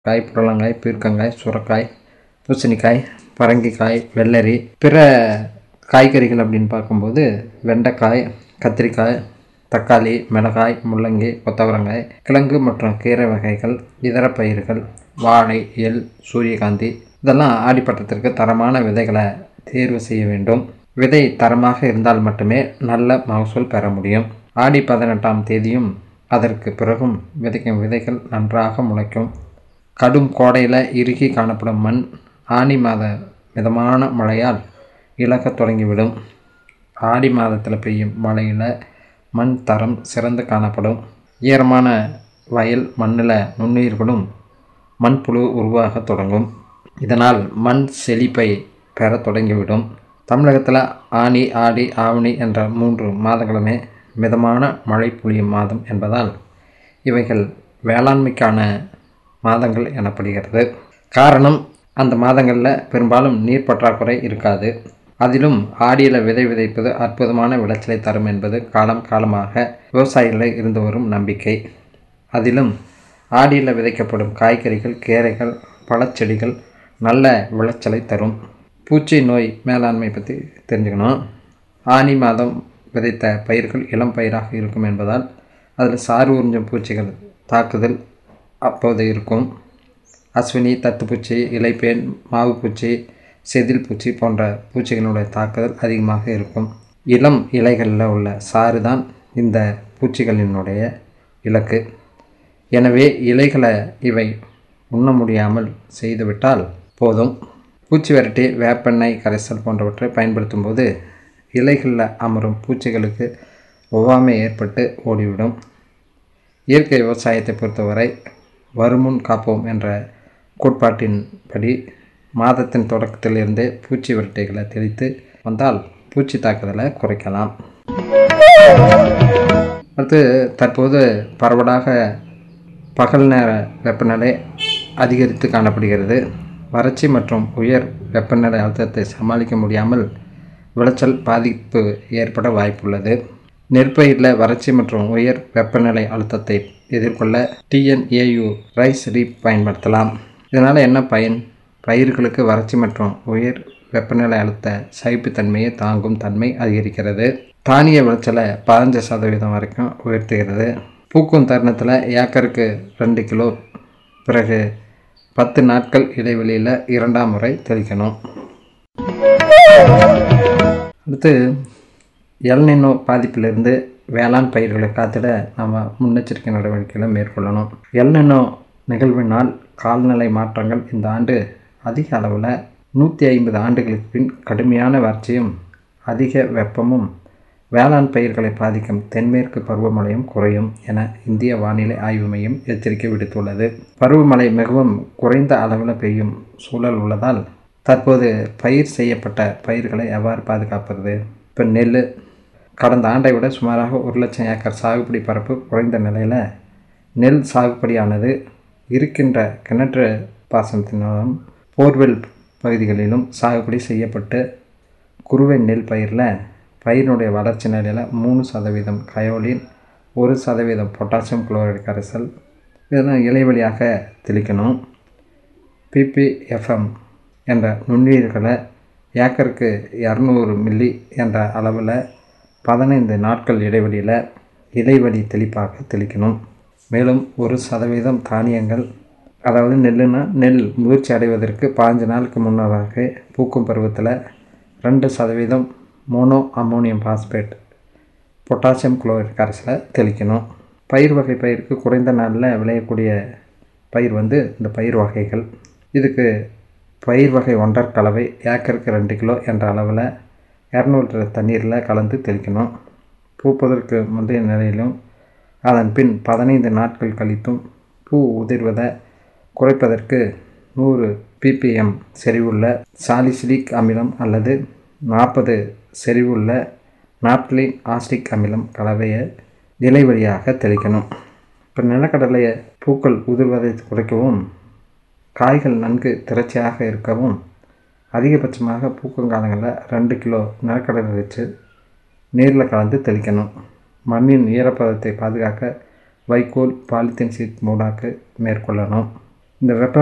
காய் புடலங்காய் பீர்க்கங்காய் சுரக்காய் பூசணிக்காய் பரங்கிக்காய் வெள்ளரி பிற காய்கறிகள் அப்படின்னு பார்க்கும்போது வெண்டைக்காய் கத்திரிக்காய் தக்காளி மிளகாய் முள்ளங்கி கொத்தவரங்காய் கிழங்கு மற்றும் கீரை வகைகள் இதர பயிர்கள் வாழை எள் சூரியகாந்தி இதெல்லாம் ஆடிப்பட்டத்திற்கு தரமான விதைகளை தேர்வு செய்ய வேண்டும் விதை தரமாக இருந்தால் மட்டுமே நல்ல மகசூல் பெற முடியும் ஆடி பதினெட்டாம் தேதியும் அதற்கு பிறகும் விதைக்கும் விதைகள் நன்றாக முளைக்கும் கடும் கோடையில் இறுகி காணப்படும் மண் ஆனி மாத மிதமான மழையால் இழக்கத் தொடங்கிவிடும் ஆடி மாதத்தில் பெய்யும் மழையில் மண் தரம் சிறந்து காணப்படும் ஈரமான வயல் மண்ணில் நுண்ணுயிர்களும் மண்புழு உருவாக தொடங்கும் இதனால் மண் செழிப்பை பெற தொடங்கிவிடும் தமிழகத்தில் ஆனி ஆடி ஆவணி என்ற மூன்று மாதங்களுமே மிதமான மழை பொழியும் மாதம் என்பதால் இவைகள் வேளாண்மைக்கான மாதங்கள் எனப்படுகிறது காரணம் அந்த மாதங்களில் பெரும்பாலும் நீர் பற்றாக்குறை இருக்காது அதிலும் ஆடியில் விதை விதைப்பது அற்புதமான விளைச்சலை தரும் என்பது காலம் காலமாக விவசாயிகளில் இருந்து வரும் நம்பிக்கை அதிலும் ஆடியில் விதைக்கப்படும் காய்கறிகள் கீரைகள் பழச்செடிகள் நல்ல விளைச்சலை தரும் பூச்சி நோய் மேலாண்மை பற்றி தெரிஞ்சுக்கணும் ஆனி மாதம் விதைத்த பயிர்கள் இளம் பயிராக இருக்கும் என்பதால் அதில் சாறு உறிஞ்சும் பூச்சிகள் தாக்குதல் அப்போது இருக்கும் அஸ்வினி தத்துப்பூச்சி இலைப்பேன் மாவுப்பூச்சி செதில் பூச்சி போன்ற பூச்சிகளுடைய தாக்குதல் அதிகமாக இருக்கும் இளம் இலைகளில் உள்ள சாறு தான் இந்த பூச்சிகளினுடைய இலக்கு எனவே இலைகளை இவை உண்ண முடியாமல் செய்துவிட்டால் போதும் பூச்சி விரட்டி வேப்பெண்ணெய் கரைசல் போன்றவற்றை பயன்படுத்தும் போது இலைகளில் அமரும் பூச்சிகளுக்கு ஒவ்வாமை ஏற்பட்டு ஓடிவிடும் இயற்கை விவசாயத்தை பொறுத்தவரை வருமுன் காப்போம் என்ற கோட்பாட்டின்படி மாதத்தின் தொடக்கத்திலிருந்தே பூச்சி விரட்டைகளை தெளித்து வந்தால் பூச்சி தாக்குதலை குறைக்கலாம் அடுத்து தற்போது பரவலாக பகல் நேர வெப்பநிலை அதிகரித்து காணப்படுகிறது வறட்சி மற்றும் உயர் வெப்பநிலை அழுத்தத்தை சமாளிக்க முடியாமல் விளைச்சல் பாதிப்பு ஏற்பட வாய்ப்புள்ளது நெற்பயிரில் வறட்சி மற்றும் உயர் வெப்பநிலை அழுத்தத்தை எதிர்கொள்ள டிஎன்ஏயு ரைஸ் ரீப் பயன்படுத்தலாம் இதனால் என்ன பயன் பயிர்களுக்கு வறட்சி மற்றும் உயர் வெப்பநிலை அழுத்த சகிப்புத்தன்மையை தாங்கும் தன்மை அதிகரிக்கிறது தானிய விளைச்சலை பதினஞ்சு சதவீதம் வரைக்கும் உயர்த்துகிறது பூக்கும் தருணத்தில் ஏக்கருக்கு ரெண்டு கிலோ பிறகு பத்து நாட்கள் இடைவெளியில் இரண்டாம் முறை தெளிக்கணும் அடுத்து எல்நினோ பாதிப்பிலிருந்து வேளாண் பயிர்களை காத்திட நம்ம முன்னெச்சரிக்கை நடவடிக்கைகளை மேற்கொள்ளணும் எல்நினோ நிகழ்வினால் கால்நிலை மாற்றங்கள் இந்த ஆண்டு அதிக அளவில் நூற்றி ஐம்பது ஆண்டுகளுக்கு பின் கடுமையான வறட்சியும் அதிக வெப்பமும் வேளாண் பயிர்களை பாதிக்கும் தென்மேற்கு பருவமழையும் குறையும் என இந்திய வானிலை ஆய்வு மையம் எச்சரிக்கை விடுத்துள்ளது பருவமழை மிகவும் குறைந்த அளவில் பெய்யும் சூழல் உள்ளதால் தற்போது பயிர் செய்யப்பட்ட பயிர்களை எவ்வாறு பாதுகாப்பது இப்போ நெல் கடந்த ஆண்டை விட சுமாராக ஒரு லட்சம் ஏக்கர் சாகுபடி பரப்பு குறைந்த நிலையில் நெல் சாகுபடியானது இருக்கின்ற கிணற்று பாசனத்தின் மூலம் போர்வெல் பகுதிகளிலும் சாகுபடி செய்யப்பட்டு குறுவை நெல் பயிரில் பயிரினுடைய வளர்ச்சி நிலையில் மூணு சதவீதம் கயோலின் ஒரு சதவீதம் பொட்டாசியம் குளோரைடு கரைசல் இதெல்லாம் இலைவழியாக தெளிக்கணும் பிபிஎஃப்எம் என்ற நுண்ணுயிர்களை ஏக்கருக்கு இரநூறு மில்லி என்ற அளவில் பதினைந்து நாட்கள் இடைவெளியில் இலைவழி தெளிப்பாக தெளிக்கணும் மேலும் ஒரு சதவீதம் தானியங்கள் அதாவது நெல்லுனா நெல் முதிர்ச்சி அடைவதற்கு பாஞ்சு நாளுக்கு முன்னதாக பூக்கும் பருவத்தில் ரெண்டு சதவீதம் mono ammonium phosphate potassium chloride கரைசலை தெளிக்கணும் பயிர் வகை பயிருக்கு குறைந்த நாளில் விளையக்கூடிய பயிர் வந்து இந்த பயிர் வகைகள் இதுக்கு பயிர் வகை ஒன்றர் கலவை ஏக்கருக்கு ரெண்டு கிலோ என்ற அளவில் இரநூறு லிட்டர் தண்ணீரில் கலந்து தெளிக்கணும் பூப்பதற்கு முந்தைய நிலையிலும் அதன் பின் பதினைந்து நாட்கள் கழித்தும் பூ உதிர்வதை குறைப்பதற்கு நூறு பிபிஎம் செறிவுள்ள சாலிசிலிக் அமிலம் அல்லது நாற்பது செறிவுள்ள நாப்தலின் ஆஸ்டிக் அமிலம் கலவையை இலை வழியாக தெளிக்கணும் இப்போ நிலக்கடலையை பூக்கள் உதிர்வதை குறைக்கவும் காய்கள் நன்கு திரட்சியாக இருக்கவும் அதிகபட்சமாக பூக்கும் காலங்களில் ரெண்டு கிலோ நிலக்கடலை வச்சு நீரில் கலந்து தெளிக்கணும் மண்ணின் ஈரப்பதத்தை பாதுகாக்க வைக்கோல் பாலித்தீன் சீட் மூடாக்கு மேற்கொள்ளணும் இந்த வெப்ப